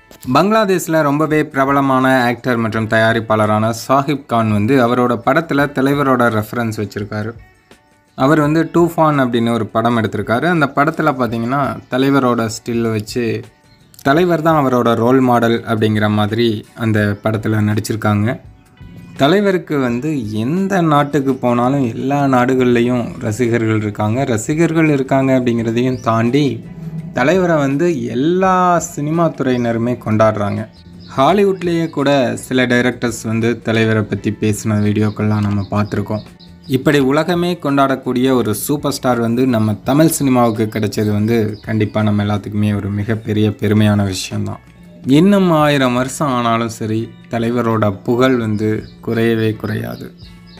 பங்களாதேஷில் ரொம்பவே பிரபலமான ஆக்டர் மற்றும் தயாரிப்பாளரான சாஹிப் கான் வந்து அவரோட படத்தில் தலைவரோட ரெஃபரன்ஸ் வச்சுருக்காரு அவர் வந்து டூஃபான் அப்படின்னு ஒரு படம் எடுத்திருக்காரு அந்த படத்தில் பார்த்தீங்கன்னா தலைவரோட ஸ்டில் வச்சு தலைவர் தான் அவரோட ரோல் மாடல் அப்படிங்கிற மாதிரி அந்த படத்தில் நடிச்சிருக்காங்க தலைவருக்கு வந்து எந்த நாட்டுக்கு போனாலும் எல்லா நாடுகள்லேயும் ரசிகர்கள் இருக்காங்க ரசிகர்கள் இருக்காங்க அப்படிங்கிறதையும் தாண்டி தலைவரை வந்து எல்லா சினிமா துறையினருமே கொண்டாடுறாங்க ஹாலிவுட்லேயே கூட சில டைரக்டர்ஸ் வந்து தலைவரை பற்றி பேசின வீடியோக்கள்லாம் நம்ம பார்த்துருக்கோம் இப்படி உலகமே கொண்டாடக்கூடிய ஒரு சூப்பர் ஸ்டார் வந்து நம்ம தமிழ் சினிமாவுக்கு கிடைச்சது வந்து கண்டிப்பாக நம்ம எல்லாத்துக்குமே ஒரு மிகப்பெரிய பெருமையான விஷயம்தான் இன்னும் ஆயிரம் வருஷம் ஆனாலும் சரி தலைவரோட புகழ் வந்து குறையவே குறையாது